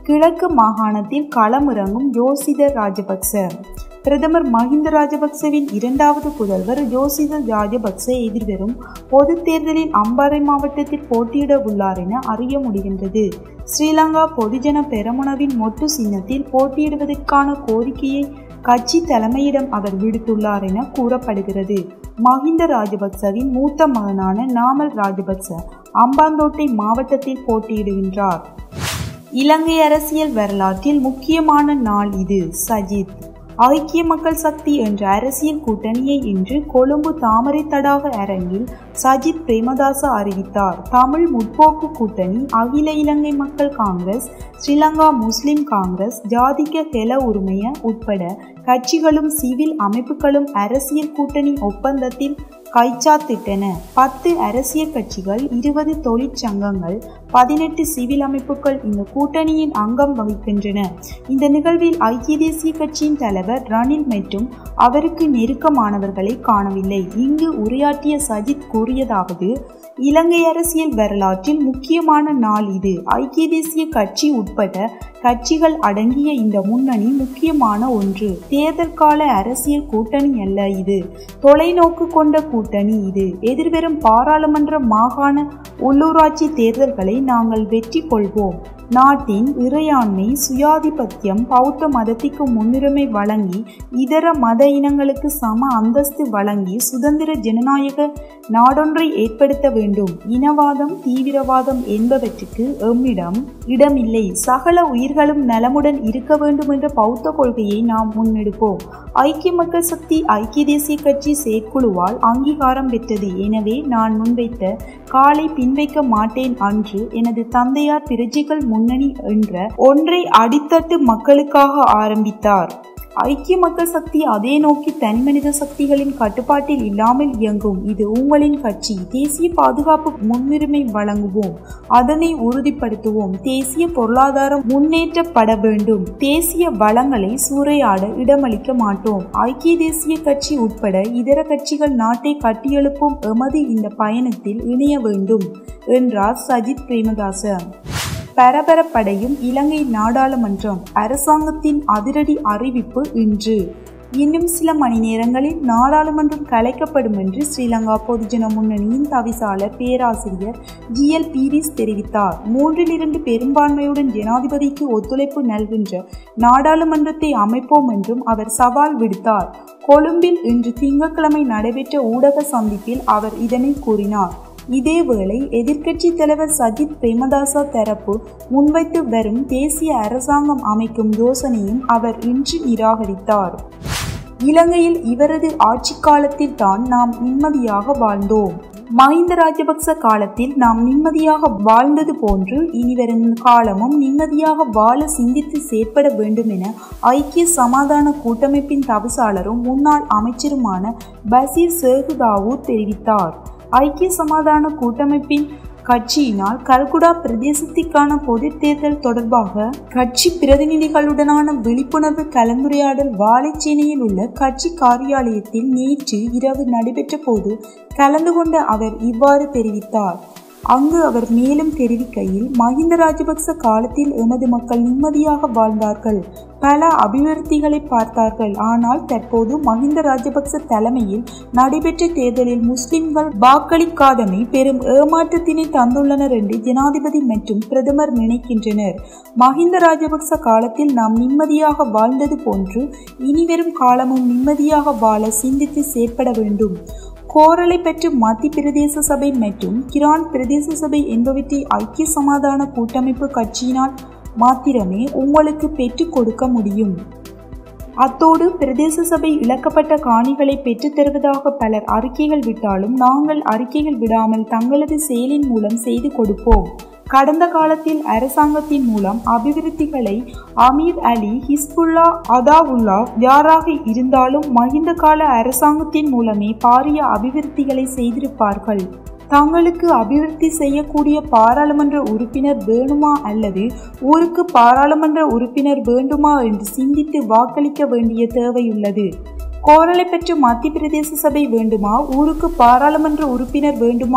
கிழக்கு மாகாணத்தில் களமிறங்கும் யோசித ராஜபக்ச பிரதமர் மஹிந்த ராஜபக்சவின் இரண்டாவது புதல்வர் யோசித ராஜபக்ச எதிர்வரும் பொது தேர்தலில் அம்பாறை மாவட்டத்தில் போட்டியிட உள்ளார் என அறிய முடிகின்றது ஸ்ரீலங்கா பொதுஜன பெரமுனவின் மொட்டு சின்னத்தில் போட்டியிடுவதற்கான கோரிக்கையை கட்சி தலைமையிடம் அவர் விடுத்துள்ளார் என கூறப்படுகிறது மஹிந்த ராஜபக்சவின் மூத்த மகனான நாமல் ராஜபக்ச அம்பாந்தோட்டை மாவட்டத்தில் போட்டியிடுகின்றார் இலங்கை அரசியல் வரலாற்றில் முக்கியமான நாள் இது சஜித் ஐக்கிய மக்கள் சக்தி என்ற அரசியல் கூட்டணியை இன்று கொழும்பு தாமரை தடாக அரங்கில் சஜித் பிரேமதாச அறிவித்தார் தமிழ் முற்போக்கு கூட்டணி அகில இலங்கை மக்கள் காங்கிரஸ் ஸ்ரீலங்கா முஸ்லிம் காங்கிரஸ் ஜாதிக ஹெல உரிமைய உட்பட கட்சிகளும் சிவில் அமைப்புகளும் அரசியல் கூட்டணி ஒப்பந்தத்தில் கைச்சாத்திட்டன பத்து அரசியல் கட்சிகள் இருபது தொழிற்சங்கங்கள் பதினெட்டு சிவில் அமைப்புகள் இந்த கூட்டணியின் அங்கம் வகிக்கின்றன இந்த நிகழ்வில் ஐக்கிய தேசிய கட்சியின் தலைவர் ரணில் மற்றும் அவருக்கு நெருக்கமானவர்களை காணவில்லை இங்கு உரையாற்றிய சஜித் கூறியதாவது இலங்கை அரசியல் வரலாற்றில் முக்கியமான நாள் இது ஐக்கிய தேசிய கட்சி உட்பட கட்சிகள் அடங்கிய இந்த முன்னணி முக்கியமான ஒன்று தேர்தல் கால அரசியல் கூட்டணி அல்ல இது தொலைநோக்கு கொண்ட கூட்டணி இது எதிர்வரும் பாராளுமன்ற மாகாண உள்ளூராட்சி தேர்தல்களை நாங்கள் வெற்றி கொள்வோம் நாட்டின் இறையாண்மை சுயாதிபத்தியம் பௌத்த மதத்திற்கு முன்னுரிமை வழங்கி இதர மத இனங்களுக்கு சம அந்தஸ்து வழங்கி சுதந்திர ஜனநாயக நாடொன்றை ஏற்படுத்த வேண்டும் இனவாதம் தீவிரவாதம் என்பவற்றுக்கு எம்மிடம் இடமில்லை சகல உயிர்களும் நலமுடன் இருக்க வேண்டும் என்ற பௌத்த கொள்கையை நாம் முன்னெடுப்போம் ஐக்கிய மக்கள் சக்தி ஐக்கிய தேசிய கட்சி செயற்குழுவால் அங்கீகாரம் பெற்றது எனவே நான் முன்வைத்த காலை பின்வைக்க மாட்டேன் அன்று எனது தந்தையார் பிரஜைகள் முன்னணி என்ற ஒன்றை அடித்தட்டு மக்களுக்காக ஆரம்பித்தார் ஐக்கிய மக்கள் சக்தி அதே நோக்கி தனிமனித சக்திகளின் கட்டுப்பாட்டில் இல்லாமல் இயங்கும் இது உங்களின் கட்சி தேசிய பாதுகாப்பு முன்னுரிமை வழங்குவோம் அதனை உறுதிப்படுத்துவோம் தேசிய பொருளாதாரம் முன்னேற்றப்பட வேண்டும் தேசிய வளங்களை சூறையாட இடமளிக்க மாட்டோம் ஐக்கிய தேசிய கட்சி உட்பட இதர கட்சிகள் நாட்டை கட்டியெழுப்பும் எமது இந்த பயணத்தில் இணைய வேண்டும் என்றார் சஜித் பிரேமதாச பரபரப்படையும் இலங்கை நாடாளுமன்றம் அரசாங்கத்தின் அதிரடி அறிவிப்பு இன்று இன்னும் சில மணி நேரங்களில் நாடாளுமன்றம் கலைக்கப்படும் என்று ஸ்ரீலங்கா பொதுஜன முன்னணியின் தவிசாளர் பேராசிரியர் ஜி எல் பீரிஸ் தெரிவித்தார் மூன்றில் இரண்டு பெரும்பான்மையுடன் ஜனாதிபதிக்கு ஒத்துழைப்பு நல்கின்ற நாடாளுமன்றத்தை அமைப்போம் என்றும் அவர் சவால் விடுத்தார் கொழும்பில் இன்று திங்கட்கிழமை நடைபெற்ற ஊடக சந்திப்பில் அவர் இதனை கூறினார் இதேவேளை எதிர்க்கட்சி தலைவர் சஜித் பிரேமதாசா தரப்பு முன்வைத்து வரும் தேசிய அரசாங்கம் அமைக்கும் யோசனையும் அவர் இன்று நிராகரித்தார் இலங்கையில் இவரது ஆட்சி காலத்தில் தான் நாம் நிம்மதியாக வாழ்ந்தோம் மஹிந்த ராஜபக்ச காலத்தில் நாம் நிம்மதியாக வாழ்ந்தது போன்று இனிவரும் காலமும் நிம்மதியாக வாழ சிந்தித்து செயற்பட வேண்டும் என ஐக்கிய சமாதான கூட்டமைப்பின் தவிசாளரும் முன்னாள் அமைச்சருமான பசீர் சேகுதாவூர் தெரிவித்தார் ஐக்கிய சமாதான கூட்டமைப்பின் கட்சியினால் கல்குடா பிரதேசத்திற்கான பொது தேர்தல் தொடர்பாக கட்சி பிரதிநிதிகளுடனான விழிப்புணர்வு கலந்துரையாடல் வாழைச்சேனையில் உள்ள கட்சி காரியாலயத்தில் நேற்று இரவு நடைபெற்ற போது கலந்து கொண்ட அவர் இவ்வாறு தெரிவித்தார் அங்கு அவர் மேலும் தெரிவிக்கையில் மஹிந்த ராஜபக்ச காலத்தில் எமது மக்கள் நிம்மதியாக வாழ்ந்தார்கள் பல அபிவிருத்திகளை பார்த்தார்கள் ஆனால் தற்போது மஹிந்த ராஜபக்ச தலைமையில் நடைபெற்ற தேர்தலில் முஸ்லிம்கள் வாக்களிக்காதமை பெரும் ஏமாற்றத்தினை தந்துள்ளனர் என்று ஜனாதிபதி மற்றும் பிரதமர் நினைக்கின்றனர் மஹிந்த ராஜபக்ச காலத்தில் நாம் நிம்மதியாக வாழ்ந்தது போன்று இனிவரும் காலமும் நிம்மதியாக வாழ சிந்தித்து செயற்பட வேண்டும் கோரலை பெற்று மத்திய பிரதேச சபை மற்றும் கிரான் பிரதேச சபை என்பவற்றை ஐக்கிய சமாதான கூட்டமைப்பு கட்சியினால் மாத்திரமே உங்களுக்கு பெற்றுக் கொடுக்க முடியும் அத்தோடு பிரதேச சபை இழக்கப்பட்ட காணிகளை பெற்றுத் தருவதாக பலர் அறிக்கைகள் விட்டாலும் நாங்கள் அறிக்கைகள் விடாமல் தங்களது செயலின் மூலம் செய்து கொடுப்போம் கடந்த காலத்தில் அரசாங்கத்தின் மூலம் அபிவிருத்திகளை அமீர் அலி ஹிஸ்புல்லா அதாவுல்லா யாராக இருந்தாலும் மகிந்த கால அரசாங்கத்தின் மூலமே பாரிய அபிவிருத்திகளை செய்திருப்பார்கள் தங்களுக்கு அபிவிருத்தி செய்யக்கூடிய பாராளுமன்ற உறுப்பினர் வேணுமா அல்லது ஊருக்கு பாராளுமன்ற உறுப்பினர் வேண்டுமா என்று சிந்தித்து வாக்களிக்க வேண்டிய தேவையுள்ளது கோரலை பெற்ற மத்திய பிரதேச சபை வேண்டுமா ஊருக்கு பாராளுமன்ற உறுப்பினர் வேண்டுமா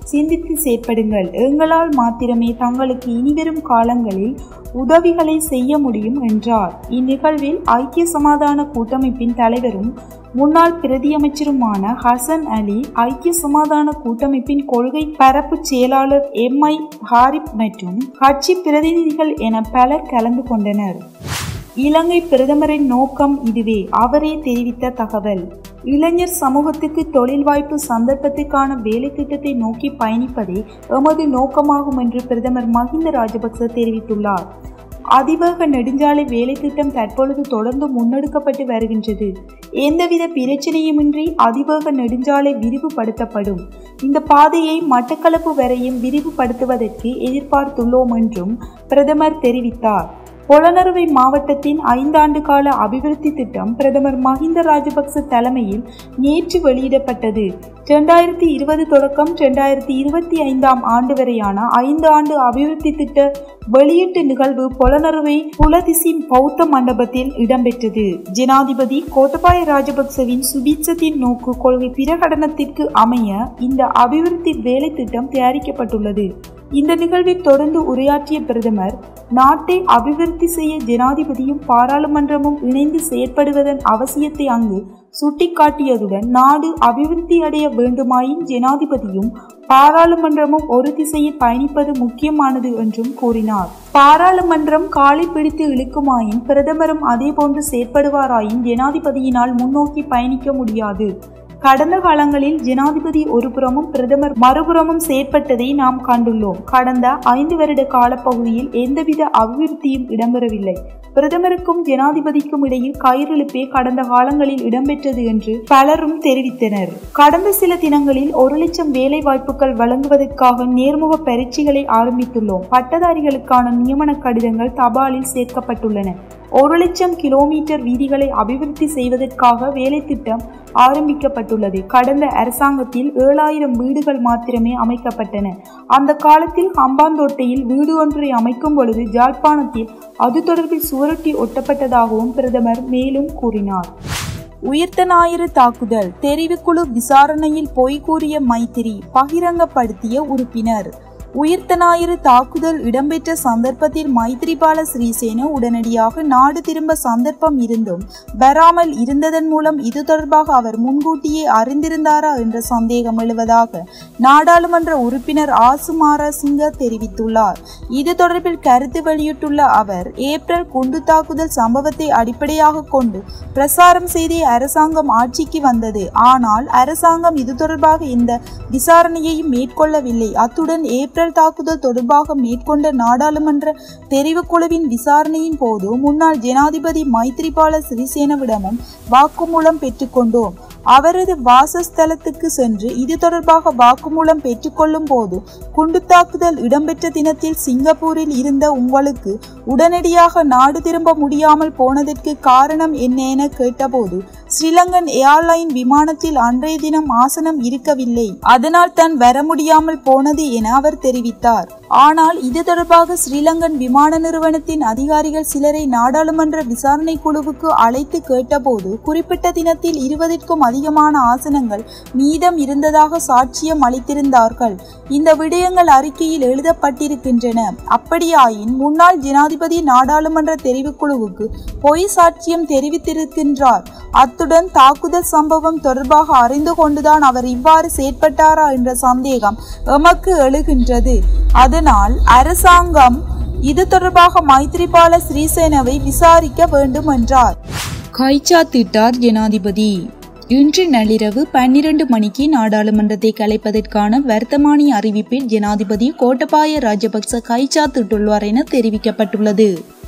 சிந்தித்து செயற்படுங்கள் எங்களால் மாத்திரமே தங்களுக்கு இனிவரும் காலங்களில் உதவிகளை செய்ய முடியும் என்றார் இந்நிகழ்வில் ஐக்கிய சமாதான கூட்டமைப்பின் தலைவரும் முன்னாள் பிரதியமைச்சருமான ஹசன் அலி ஐக்கிய சமாதான கூட்டமைப்பின் கொள்கை பரப்பு செயலாளர் எம் ஐ ஹாரிப் மற்றும் கட்சி பிரதிநிதிகள் என பலர் கலந்து கொண்டனர் இலங்கை பிரதமரின் நோக்கம் இதுவே அவரே தெரிவித்த தகவல் இளைஞர் சமூகத்துக்கு தொழில் வாய்ப்பு சந்தர்ப்பத்துக்கான வேலை திட்டத்தை நோக்கி பயணிப்பதே எமது நோக்கமாகும் என்று பிரதமர் மஹிந்த ராஜபக்ச தெரிவித்துள்ளார் அதிவேக நெடுஞ்சாலை வேலை திட்டம் தற்பொழுது தொடர்ந்து முன்னெடுக்கப்பட்டு வருகின்றது எந்தவித பிரச்சனையுமின்றி அதிவேக நெடுஞ்சாலை விரிவுபடுத்தப்படும் இந்த பாதையை மட்டக்களப்பு வரையும் விரிவுபடுத்துவதற்கு எதிர்பார்த்துள்ளோம் என்றும் பிரதமர் தெரிவித்தார் பொலனறுவை மாவட்டத்தின் ஐந்தாண்டு கால அபிவிருத்தி திட்டம் பிரதமர் மஹிந்த ராஜபக்ச தலைமையில் நேற்று வெளியிடப்பட்டது இரண்டாயிரத்தி இருபது தொடக்கம் இரண்டாயிரத்தி இருபத்தி ஐந்தாம் ஆண்டு வரையான ஐந்து ஆண்டு அபிவிருத்தி திட்ட வெளியீட்டு நிகழ்வு பொலனறுவை புலதிசி பௌத்த மண்டபத்தில் இடம்பெற்றது ஜனாதிபதி கோட்டபாய ராஜபக்சவின் சுபீட்சத்தின் நோக்கு கொள்கை பிரகடனத்திற்கு அமைய இந்த அபிவிருத்தி வேலை திட்டம் தயாரிக்கப்பட்டுள்ளது இந்த நிகழ்வில் தொடர்ந்து உரையாற்றிய பிரதமர் நாட்டை அபிவிருத்தி செய்ய ஜனாதிபதியும் பாராளுமன்றமும் இணைந்து செயற்படுவதன் அவசியத்தை அங்கு சுட்டிக்காட்டியதுடன் நாடு அபிவிருத்தி அடைய வேண்டுமாயின் ஜனாதிபதியும் பாராளுமன்றமும் ஒரு திசையில் பயணிப்பது முக்கியமானது என்றும் கூறினார் பாராளுமன்றம் காலை பிடித்து இழுக்குமாயின் பிரதமரும் அதேபோன்று செயற்படுவாராயின் ஜனாதிபதியினால் முன்னோக்கி பயணிக்க முடியாது கடந்த காலங்களில் ஜனாதிபதி ஒருபுறமும் பிரதமர் மறுபுறமும் செயற்பட்டதை நாம் கண்டுள்ளோம் கடந்த ஐந்து வருட காலப்பகுதியில் எந்தவித அபிவிருத்தியும் இடம்பெறவில்லை பிரதமருக்கும் ஜனாதிபதிக்கும் இடையில் கயிறிழுப்பே கடந்த காலங்களில் இடம்பெற்றது என்று பலரும் தெரிவித்தனர் கடந்த சில தினங்களில் ஒரு லட்சம் வேலை வாய்ப்புகள் வழங்குவதற்காக நேர்முக பரீட்சைகளை ஆரம்பித்துள்ளோம் பட்டதாரிகளுக்கான நியமன கடிதங்கள் தபாலில் சேர்க்கப்பட்டுள்ளன ஒரு லட்சம் கிலோமீட்டர் வீதிகளை அபிவிருத்தி செய்வதற்காக வேலை திட்டம் ஆரம்பிக்கப்பட்டுள்ளது கடந்த அரசாங்கத்தில் ஏழாயிரம் வீடுகள் மாத்திரமே அமைக்கப்பட்டன அந்த காலத்தில் ஹம்பாந்தோட்டையில் வீடு ஒன்றை அமைக்கும் பொழுது ஜாழ்ப்பாணத்தில் அது தொடர்பில் சுவரொட்டி ஒட்டப்பட்டதாகவும் பிரதமர் மேலும் கூறினார் உயிர்த்த ஞாயிறு தாக்குதல் தெரிவுக்குழு விசாரணையில் பொய் கூறிய மைத்திரி பகிரங்கப்படுத்திய உறுப்பினர் உயிர்த்த ஞாயிறு தாக்குதல் இடம்பெற்ற சந்தர்ப்பத்தில் மைத்ரிபால ஸ்ரீசேன உடனடியாக நாடு திரும்ப சந்தர்ப்பம் இருந்தும் வராமல் இருந்ததன் மூலம் இது தொடர்பாக அவர் முன்கூட்டியே அறிந்திருந்தாரா என்ற சந்தேகம் எழுவதாக நாடாளுமன்ற உறுப்பினர் ஆசுமார சிங்க தெரிவித்துள்ளார் இது தொடர்பில் கருத்து வெளியிட்டுள்ள அவர் ஏப்ரல் குண்டு தாக்குதல் சம்பவத்தை அடிப்படையாக கொண்டு பிரசாரம் செய்தே அரசாங்கம் ஆட்சிக்கு வந்தது ஆனால் அரசாங்கம் இது தொடர்பாக இந்த விசாரணையையும் மேற்கொள்ளவில்லை அத்துடன் ஏப்ரல் ஏப்ரல் தாக்குதல் தொடர்பாக மேற்கொண்ட நாடாளுமன்ற தெரிவுக்குழுவின் விசாரணையின் போது முன்னாள் ஜனாதிபதி மைத்ரிபால சிறிசேனவிடமும் வாக்குமூலம் பெற்றுக்கொண்டோம் அவரது வாசஸ்தலத்துக்கு சென்று இது தொடர்பாக வாக்குமூலம் பெற்றுக்கொள்ளும் போது குண்டு தாக்குதல் இடம்பெற்ற தினத்தில் சிங்கப்பூரில் இருந்த உங்களுக்கு உடனடியாக நாடு திரும்ப முடியாமல் போனதற்கு காரணம் என்ன என கேட்டபோது ஸ்ரீலங்கன் ஏர்லைன் விமானத்தில் அன்றைய தினம் ஆசனம் இருக்கவில்லை அதனால் தான் வர முடியாமல் போனது என அவர் தெரிவித்தார் ஆனால் இது தொடர்பாக ஸ்ரீலங்கன் விமான நிறுவனத்தின் அதிகாரிகள் சிலரை நாடாளுமன்ற விசாரணை குழுவுக்கு அழைத்து கேட்டபோது குறிப்பிட்ட தினத்தில் இருபதிற்கும் அதிகமான ஆசனங்கள் மீதம் இருந்ததாக சாட்சியம் அளித்திருந்தார்கள் இந்த விடயங்கள் அறிக்கையில் எழுதப்பட்டிருக்கின்றன அப்படியாயின் முன்னாள் ஜனாதிபதி நாடாளுமன்ற தெரிவுக்குழுவுக்கு பொய் சாட்சியம் தெரிவித்திருக்கின்றார் அத்துடன் தாக்குதல் சம்பவம் தொடர்பாக அறிந்து கொண்டுதான் அவர் இவ்வாறு செயற்பட்டாரா என்ற சந்தேகம் எமக்கு எழுகின்றது அதனால் அரசாங்கம் இது தொடர்பாக மைத்ரிபால ஸ்ரீசேனவை விசாரிக்க வேண்டும் என்றார் கைச்சாத்திட்டார் ஜனாதிபதி இன்று நள்ளிரவு பன்னிரண்டு மணிக்கு நாடாளுமன்றத்தை கலைப்பதற்கான வர்த்தமானி அறிவிப்பில் ஜனாதிபதி கோட்டபாய ராஜபக்ச கைச்சாத்திட்டுள்ளார் என தெரிவிக்கப்பட்டுள்ளது